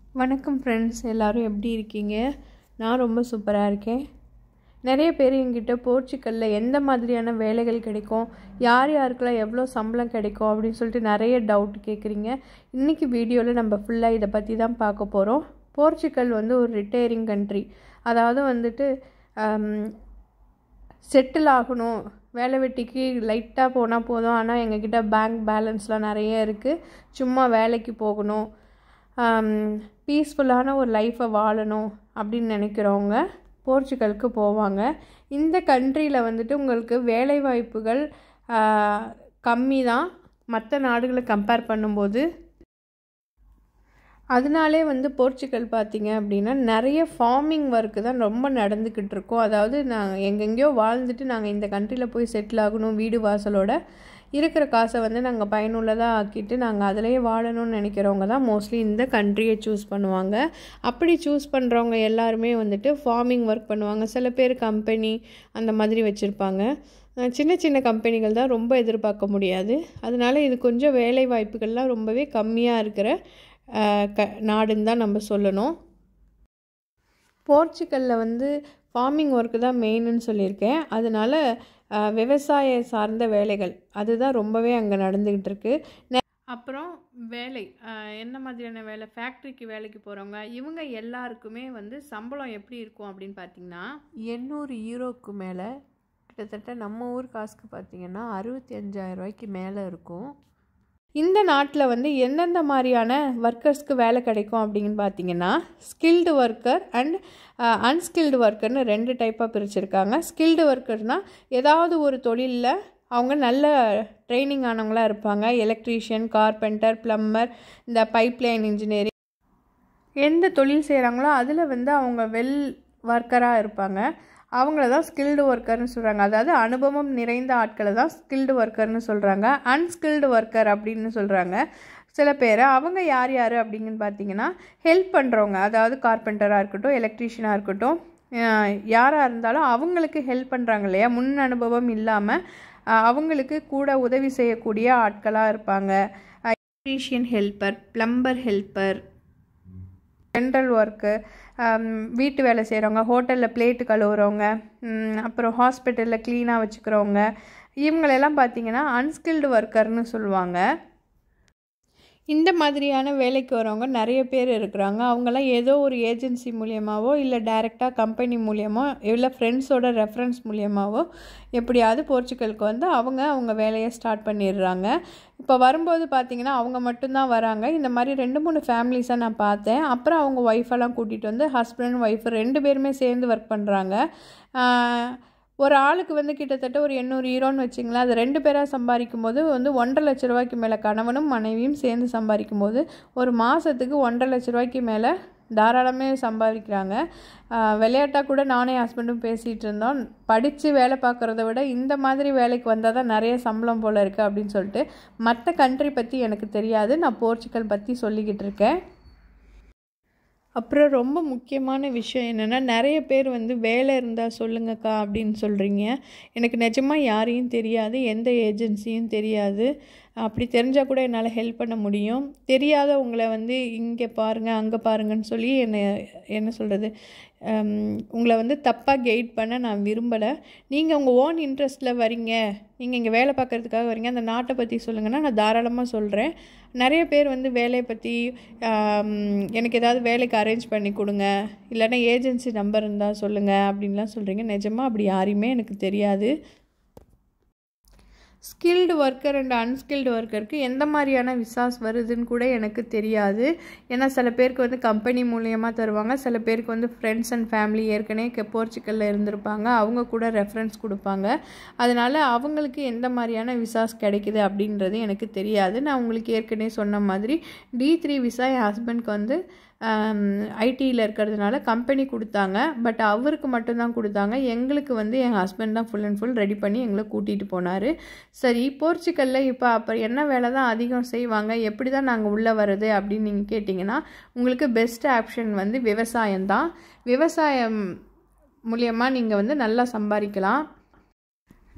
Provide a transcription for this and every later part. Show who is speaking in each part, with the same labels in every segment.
Speaker 1: வணக்கம் ஃப்ரெண்ட்ஸ் எல்லோரும் எப்படி இருக்கீங்க நான் ரொம்ப சூப்பராக இருக்கேன் நிறைய பேர் என்கிட்ட போர்ச்சுக்கல்லில் எந்த மாதிரியான வேலைகள் கிடைக்கும் யார் யாருக்கெல்லாம் எவ்வளோ சம்பளம் கிடைக்கும் அப்படின்னு சொல்லிட்டு நிறைய டவுட் கேட்குறீங்க இன்றைக்கி வீடியோவில் நம்ம ஃபுல்லாக இதை பற்றி தான் பார்க்க போகிறோம் போர்ச்சுக்கல் வந்து ஒரு ரிட்டையரிங் கண்ட்ரி அதாவது வந்துட்டு செட்டில் ஆகணும் வேலை வெட்டிக்கு லைட்டாக போனால் போதும் ஆனால் எங்ககிட்ட பேங்க் பேலன்ஸ்லாம் நிறைய இருக்குது சும்மா வேலைக்கு போகணும் பீஸ்ஃபுல்லான ஒரு லைஃப்பை வாழணும் அப்படின்னு நினைக்கிறவங்க போர்ச்சுகலுக்கு போவாங்க இந்த கண்ட்ரியில் வந்துட்டு உங்களுக்கு வேலைவாய்ப்புகள் கம்மி தான் மற்ற நாடுகளை கம்பேர் பண்ணும்போது அதனாலே வந்து போர்ச்சுகல் பார்த்திங்க அப்படின்னா நிறைய ஃபார்மிங் ஒர்க்கு தான் ரொம்ப நடந்துக்கிட்டு இருக்கோம் அதாவது நாங்கள் எங்கெங்கேயோ வாழ்ந்துட்டு நாங்கள் இந்த கண்ட்ரியில் போய் செட்டில் ஆகணும் வீடு வாசலோட இருக்கிற காசை வந்து நாங்கள் பயனுள்ளதாக ஆக்கிட்டு நாங்கள் அதிலேயே வாழணும்னு நினைக்கிறவங்க தான் மோஸ்ட்லி இந்த கண்ட்ரியை சூஸ் பண்ணுவாங்க அப்படி சூஸ் பண்ணுறவங்க எல்லாருமே வந்துட்டு ஃபார்மிங் ஒர்க் பண்ணுவாங்க சில பேர் கம்பெனி அந்த மாதிரி வச்சுருப்பாங்க சின்ன சின்ன கம்பெனிகள் தான் ரொம்ப எதிர்பார்க்க முடியாது அதனால் இது கொஞ்சம் வேலை வாய்ப்புகள்லாம் ரொம்பவே கம்மியாக இருக்கிற க நாடுன்னு தான் நம்ம சொல்லணும் போர்ச்சுக்கலில் வந்து ஃபார்மிங் ஒர்க்கு தான் மெயின்னு சொல்லியிருக்கேன் அதனால் விவசாய சார்ந்த வேலைகள் அதுதான் ரொம்பவே அங்கே நடந்துக்கிட்டு இருக்கு அப்புறம் வேலை என்ன மாதிரியான வேலை ஃபேக்ட்ரிக்கு வேலைக்கு போகிறவங்க இவங்க எல்லாருக்குமே வந்து சம்பளம் எப்படி இருக்கும் அப்படின்னு பார்த்தீங்கன்னா எண்ணூறு யூரோக்கு மேலே கிட்டத்தட்ட நம்ம ஊர் காசுக்கு பார்த்திங்கன்னா அறுபத்தி அஞ்சாயிரம் ரூபாய்க்கு மேலே இருக்கும் இந்த நாட்டில் வந்து எந்தெந்த மாதிரியான ஒர்க்கர்ஸ்க்கு வேலை கிடைக்கும் அப்படின்னு பார்த்தீங்கன்னா ஸ்கில்டு ஒர்க்கர் அண்ட் அன்ஸ்கில்டு ஒர்க்கர்னு ரெண்டு டைப்பாக பிரிச்சுருக்காங்க ஸ்கில்டு ஒர்க்கர்னால் ஏதாவது ஒரு தொழிலில் அவங்க நல்ல ட்ரைனிங் ஆனவங்களாக இருப்பாங்க எலக்ட்ரீஷியன் கார்பெண்டர் ப்ளம்பர் இந்த பைப்லைன் இன்ஜினியரிங் எந்த தொழில் செய்கிறாங்களோ அதில் வந்து அவங்க வெல் ஒர்க்கராக இருப்பாங்க அவங்கள தான் ஸ்கில்டு ஒர்க்கர்னு சொல்கிறாங்க அதாவது அனுபவம் நிறைந்த ஆட்களை தான் ஸ்கில்டு ஒர்க்கர்னு சொல்கிறாங்க அன்ஸ்கில்டு ஒர்க்கர் அப்படின்னு சொல்கிறாங்க சில பேர் அவங்க யார் யார் அப்படிங்கன்னு பார்த்தீங்கன்னா ஹெல்ப் பண்ணுறவங்க அதாவது கார்பெண்டராக இருக்கட்டும் எலக்ட்ரீஷியனாக இருக்கட்டும் யாராக இருந்தாலும் அவங்களுக்கு ஹெல்ப் பண்ணுறாங்க இல்லையா முன் அனுபவம் இல்லாமல் அவங்களுக்கு கூட உதவி செய்யக்கூடிய ஆட்களாக இருப்பாங்க electrician helper plumber helper general work வீட்டு வேலை செய்கிறவங்க ஹோட்டலில் பிளேட்டு கழுவுறவங்க அப்புறம் ஹாஸ்பிட்டலில் க்ளீனாக வச்சுக்கிறவங்க இவங்களெல்லாம் பார்த்திங்கன்னா அன்ஸ்கில்டு ஒர்க்கர்னு சொல்லுவாங்க இந்த மாதிரியான வேலைக்கு வரவங்க நிறைய பேர் இருக்கிறாங்க அவங்களாம் ஏதோ ஒரு ஏஜென்சி மூலியமாகவோ இல்லை டைரெக்டாக கம்பெனி மூலியமோ இல்லை ஃப்ரெண்ட்ஸோட ரெஃபரன்ஸ் மூலியமாகவோ எப்படியாவது போர்ச்சுகலுக்கு வந்து அவங்க அவங்க வேலையை ஸ்டார்ட் பண்ணிடுறாங்க இப்போ வரும்போது பார்த்திங்கன்னா அவங்க மட்டும்தான் வராங்க இந்த மாதிரி ரெண்டு மூணு ஃபேமிலிஸாக நான் பார்த்தேன் அப்புறம் அவங்க ஒய்ஃபெல்லாம் கூட்டிகிட்டு வந்து ஹஸ்பண்ட் ஒய்ஃப் ரெண்டு பேருமே சேர்ந்து ஒர்க் பண்ணுறாங்க ஒரு ஆளுக்கு வந்து கிட்டத்தட்ட ஒரு எண்ணூறு ஈரோன்னு வச்சிங்களேன் அது ரெண்டு பேராக சம்பாதிக்கும் போது வந்து ஒன்றரை லட்ச ரூபாய்க்கு மேலே கணவனும் மனைவியும் சேர்ந்து சம்பாதிக்கும் போது ஒரு மாதத்துக்கு ஒன்றரை லட்ச ரூபாய்க்கு மேலே தாராளமே சம்பாதிக்கிறாங்க விளையாட்டாக கூட நானே ஹஸ்பண்டும் பேசிகிட்டு இருந்தோம் படித்து வேலை பார்க்குறத விட இந்த மாதிரி வேலைக்கு வந்தால் தான் நிறைய சம்பளம் போல் இருக்குது அப்படின்னு சொல்லிட்டு மற்ற கண்ட்ரி பற்றி எனக்கு தெரியாது நான் போர்ச்சுக்கல் பற்றி சொல்லிக்கிட்டு இருக்கேன் அப்புறம் ரொம்ப முக்கியமான விஷயம் என்னென்னா நிறைய பேர் வந்து வேலை இருந்தால் சொல்லுங்கக்கா அப்படின்னு சொல்கிறீங்க எனக்கு நிஜமாக யாரையும் தெரியாது எந்த ஏஜென்சியும் தெரியாது அப்படி தெரிஞ்சால் கூட என்னால் ஹெல்ப் பண்ண முடியும் தெரியாதவங்களை வந்து இங்கே பாருங்கள் அங்கே பாருங்கன்னு சொல்லி என்னை என்ன சொல்கிறது உங்களை வந்து தப்பாக கைட் பண்ண நான் விரும்பலை நீங்கள் உங்கள் ஓன் இன்ட்ரெஸ்ட்டில் வரீங்க நீங்கள் இங்கே வேலை பார்க்குறதுக்காக வரீங்க அந்த நாட்டை பற்றி சொல்லுங்கன்னா நான் தாராளமாக சொல்கிறேன் நிறைய பேர் வந்து வேலையை பற்றி எனக்கு ஏதாவது வேலைக்கு அரேஞ்ச் பண்ணி கொடுங்க இல்லைன்னா ஏஜென்சி நம்பர் இருந்தால் சொல்லுங்கள் அப்படின்லாம் சொல்கிறீங்க நிஜமாக அப்படி யாரையுமே எனக்கு தெரியாது ஸ்கில்டு ஒர்க்கர் அண்ட் அன்ஸ்கில்டு ஒர்க்கருக்கு எந்த மாதிரியான விசாஸ் வருதுன்னு கூட எனக்கு தெரியாது ஏன்னா சில பேருக்கு வந்து கம்பெனி மூலியமாக தருவாங்க சில பேருக்கு வந்து ஃப்ரெண்ட்ஸ் அண்ட் ஃபேமிலி ஏற்கனவே போர்ச்சுக்கலில் இருந்திருப்பாங்க அவங்க கூட ரெஃபரன்ஸ் கொடுப்பாங்க அதனால் அவங்களுக்கு எந்த மாதிரியான விசாஸ் கிடைக்குது அப்படின்றது எனக்கு தெரியாது நான் உங்களுக்கு ஏற்கனவே சொன்ன மாதிரி டி த்ரீ விசா என் ஹஸ்பண்ட்க்கு வந்து ஐடியில் இருக்கிறதுனால கம்பெனி கொடுத்தாங்க பட் அவருக்கு மட்டும்தான் கொடுத்தாங்க எங்களுக்கு வந்து என் ஹஸ்பண்ட் தான் ஃபுல் அண்ட் ஃபுல் ரெடி பண்ணி எங்களை கூட்டிகிட்டு போனார் சரி போர்ச்சுக்கலில் இப்போ அப்போ என்ன வேலை தான் அதிகம் செய்வாங்க எப்படி தான் நாங்கள் உள்ளே வர்றது அப்படின்னு நீங்கள் கேட்டிங்கன்னா உங்களுக்கு பெஸ்ட் ஆப்ஷன் வந்து விவசாயம் தான் விவசாயம் மூலியமாக நீங்கள் வந்து நல்லா சம்பாதிக்கலாம்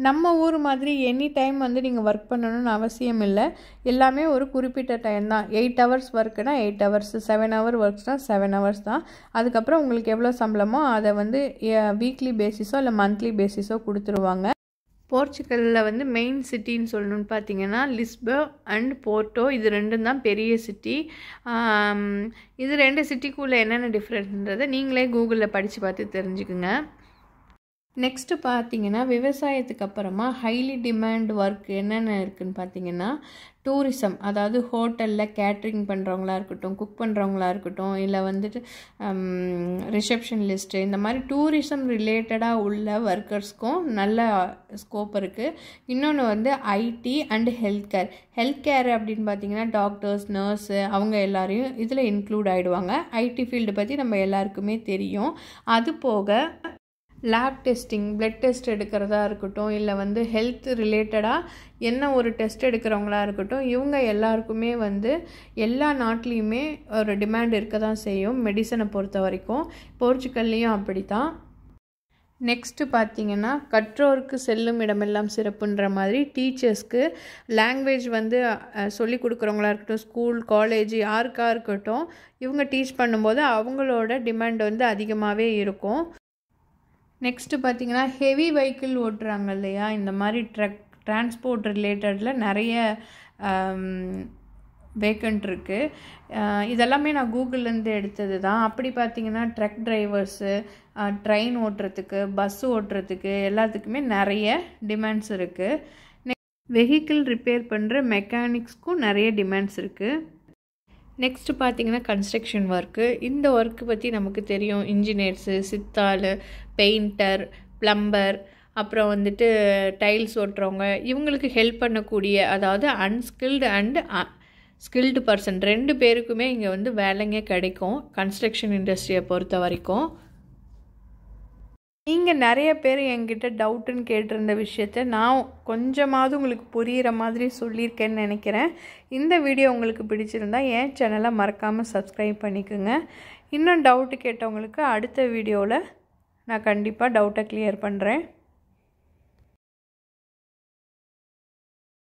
Speaker 1: நம்ம ஊர் மாதிரி எனி டைம் வந்து நீங்கள் ஒர்க் பண்ணணும்னு அவசியம் இல்லை எல்லாமே ஒரு குறிப்பிட்ட டைம் தான் எயிட் ஹவர்ஸ் ஒர்க்குனா எயிட் ஹவர்ஸ் செவன் ஹவர் ஒர்க்ஸ்னால் செவன் ஹவர்ஸ் தான் அதுக்கப்புறம் உங்களுக்கு எவ்வளோ சம்பளமோ அதை வந்து வீக்லி பேசிஸோ இல்லை மந்த்லி பேசிஸோ கொடுத்துருவாங்க போர்ச்சுகலில் வந்து மெயின் சிட்டின்னு சொல்லணும்னு பார்த்தீங்கன்னா லிஸ்போ அண்ட் போர்ட்டோ இது ரெண்டும் தான் பெரிய சிட்டி இது ரெண்டு சிட்டிக்குள்ளே என்னென்ன டிஃப்ரெண்ட்ன்றதை நீங்களே கூகுளில் படித்து பார்த்து தெரிஞ்சுக்குங்க நெக்ஸ்ட்டு பார்த்தீங்கன்னா விவசாயத்துக்கு அப்புறமா ஹைலி டிமாண்ட் ஒர்க் என்னென்ன இருக்குதுன்னு பார்த்தீங்கன்னா டூரிசம் அதாவது ஹோட்டலில் கேட்ரிங் பண்ணுறவங்களா இருக்கட்டும் குக் பண்ணுறவங்களா இருக்கட்டும் இல்லை வந்துட்டு ரிசப்ஷன் லிஸ்ட்டு இந்த மாதிரி டூரிசம் ரிலேட்டடாக உள்ள ஒர்க்கர்ஸ்க்கும் நல்ல ஸ்கோப் இருக்குது இன்னொன்று வந்து IT and health care health care அப்படின்னு பார்த்தீங்கன்னா டாக்டர்ஸ் நர்ஸு அவங்க எல்லாரையும் இதில் இன்க்ளூட் ஆகிடுவாங்க ஐடி ஃபீல்டு பற்றி நம்ம எல்லாருக்குமே தெரியும் அது போக லேப் டெஸ்டிங் பிளட் டெஸ்ட் எடுக்கிறதா இருக்கட்டும் இல்லை வந்து ஹெல்த் ரிலேட்டடாக என்ன ஒரு டெஸ்ட் எடுக்கிறவங்களா இருக்கட்டும் இவங்க எல்லாருக்குமே வந்து எல்லா நாட்டிலையுமே ஒரு டிமாண்ட் இருக்க தான் செய்யும் மெடிசனை பொறுத்த வரைக்கும் போர்ச்சுகல்லையும் அப்படி தான் நெக்ஸ்ட்டு பார்த்தீங்கன்னா கற்றோருக்கு செல்லும் இடமெல்லாம் சிறப்புன்ற மாதிரி டீச்சர்ஸ்க்கு லாங்குவேஜ் வந்து சொல்லி கொடுக்குறவங்களா இருக்கட்டும் ஸ்கூல் காலேஜ் யாருக்கா இருக்கட்டும் இவங்க டீச் பண்ணும்போது அவங்களோட டிமாண்ட் வந்து அதிகமாகவே இருக்கும் நெக்ஸ்ட்டு பார்த்தீங்கன்னா ஹெவி வெஹிக்கிள் ஓட்டுறாங்க இல்லையா இந்த மாதிரி ட்ரக் டிரான்ஸ்போர்ட் ரிலேட்டடில் நிறைய வேக்கண்ட் இருக்குது இதெல்லாமே நான் கூகுள்லேருந்து எடுத்தது தான் அப்படி பார்த்தீங்கன்னா ட்ரக் டிரைவர்ஸு ட்ரெயின் ஓட்டுறதுக்கு பஸ் ஓட்டுறதுக்கு எல்லாத்துக்குமே நிறைய டிமாண்ட்ஸ் இருக்குது நெக்ஸ்ட் வெஹிக்கிள் ரிப்பேர் பண்ணுற மெக்கானிக்ஸ்க்கும் நிறைய டிமாண்ட்ஸ் இருக்குது நெக்ஸ்ட்டு பார்த்தீங்கன்னா கன்ஸ்ட்ரக்ஷன் ஒர்க்கு இந்த ஒர்க்கு பற்றி நமக்கு தெரியும் இன்ஜினியர்ஸு சித்தாள் பெயிண்டர் ப்ளம்பர் அப்புறம் வந்துட்டு டைல்ஸ் ஓட்டுறவங்க இவங்களுக்கு ஹெல்ப் பண்ணக்கூடிய அதாவது அன்ஸ்கில்டு அண்ட் ஸ்கில்டு பர்சன் ரெண்டு பேருக்குமே இங்கே வந்து வேலைங்க கிடைக்கும் கன்ஸ்ட்ரக்ஷன் இண்டஸ்ட்ரியை பொறுத்த வரைக்கும் நீங்கள் நிறைய பேர் என்கிட்ட டவுட்டுன்னு கேட்டிருந்த விஷயத்த நான் கொஞ்சமாவது உங்களுக்கு புரிகிற மாதிரி சொல்லியிருக்கேன்னு நினைக்கிறேன் இந்த வீடியோ உங்களுக்கு பிடிச்சிருந்தா என் சேனலை மறக்காமல் சப்ஸ்கிரைப் பண்ணிக்கோங்க இன்னும் டவுட்டு கேட்டவங்களுக்கு அடுத்த வீடியோவில் நான் கண்டிப்பாக டவுட்டை கிளியர் பண்ணுறேன்